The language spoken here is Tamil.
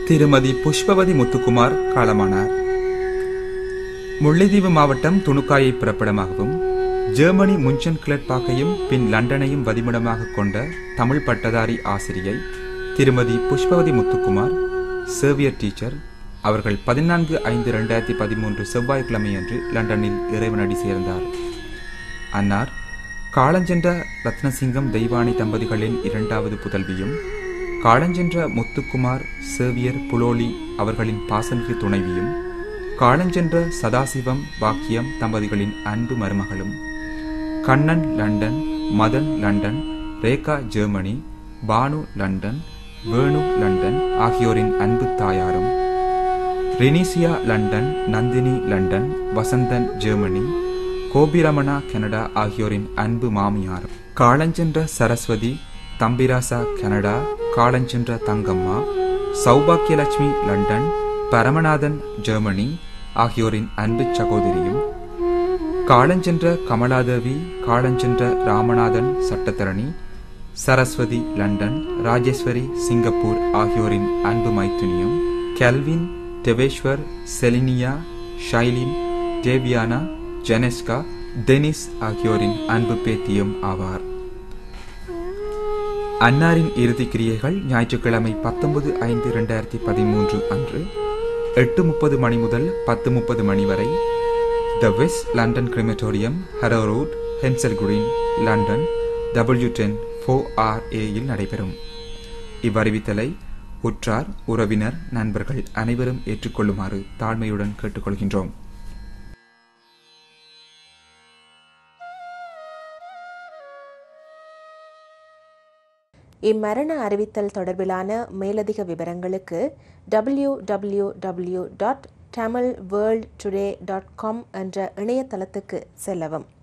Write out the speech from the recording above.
திருமதி புஷ்பவதி முத்துக்குமார் காலமானார் முல்லைத்தீவு மாவட்டம் துணுக்காயை பிறப்பிடமாகவும் ஜெர்மனி முன்சன் கிளட்பாக்கையும் பின் லண்டனையும் வதிமிடமாக கொண்ட தமிழ் பட்டதாரி ஆசிரியை திருமதி புஷ்பவதி முத்துக்குமார் சேவியர் டீச்சர் அவர்கள் பதினான்கு ஐந்து ரெண்டாயிரத்தி பதிமூன்று செவ்வாய்க்கிழமையன்று லண்டனில் இறைவனடி சேர்ந்தார் அன்னார் காலஞ்சென்ற ரத்னசிங்கம் தெய்வானி தம்பதிகளின் இரண்டாவது புதல்வியும் காலஞ்சென்ற முத்துக்குமார் சேவியர் புலோலி அவர்களின் பாசமிகு துணைவியும் காலஞ்சென்ற சதாசிவம் பாக்கியம் தம்பதிகளின் அன்பு மருமகளும் Kannan London Madhan London Rekha Germany Bhanu London Venu London ஆகியோரின் அன்பு தாயாரும் Renisia London Nandhini London Vasanthan Germany Gopiramana Canada ஆகியோரின் அன்பு மாமியாரும் காலஞ்சென்ற சரஸ்வதி தம்பிராசா கனடா காலஞ்சென்ற தங்கம்மா சௌபாக்கியலட்சுமி லண்டன் பரமநாதன் ஜெர்மனி ஆகியோரின் அன்பு சகோதரியும் காலஞ்சென்ற கமலாதேவி காலஞ்சென்ற ராமநாதன் சட்டத்தரணி சரஸ்வதி லண்டன் ராஜேஸ்வரி சிங்கப்பூர் ஆகியோரின் அன்பு மைத்துனியும் கெல்வின் டெவேஸ்வர் செலினியா ஷைலின் டேவியானா ஜெனஸ்கா டெனிஸ் ஆகியோரின் அன்பு பேத்தியும் ஆவார் அன்னாரின் இறுதி கிரியைகள் ஞாயிற்றுக்கிழமை பத்தொன்பது ஐந்து இரண்டாயிரத்தி பதிமூன்று அன்று எட்டு முப்பது மணி முதல் பத்து முப்பது மணி வரை the West London crematorium Harrow Road Kensal Green London W ten four R ஏயில் நடைபெறும் இவ்வறிவித்தலை உற்றார் உறவினர் நண்பர்கள் அனைவரும் ஏற்றுக்கொள்ளுமாறு தாழ்மையுடன் கேட்டுக்கொள்கின்றோம் இம்மரண அறிவித்தல் தொடர்பிலான மேலதிக விவரங்களுக்கு W W W dot Tamil world today dot com என்ற இணையதளத்துக்கு செல்லவும்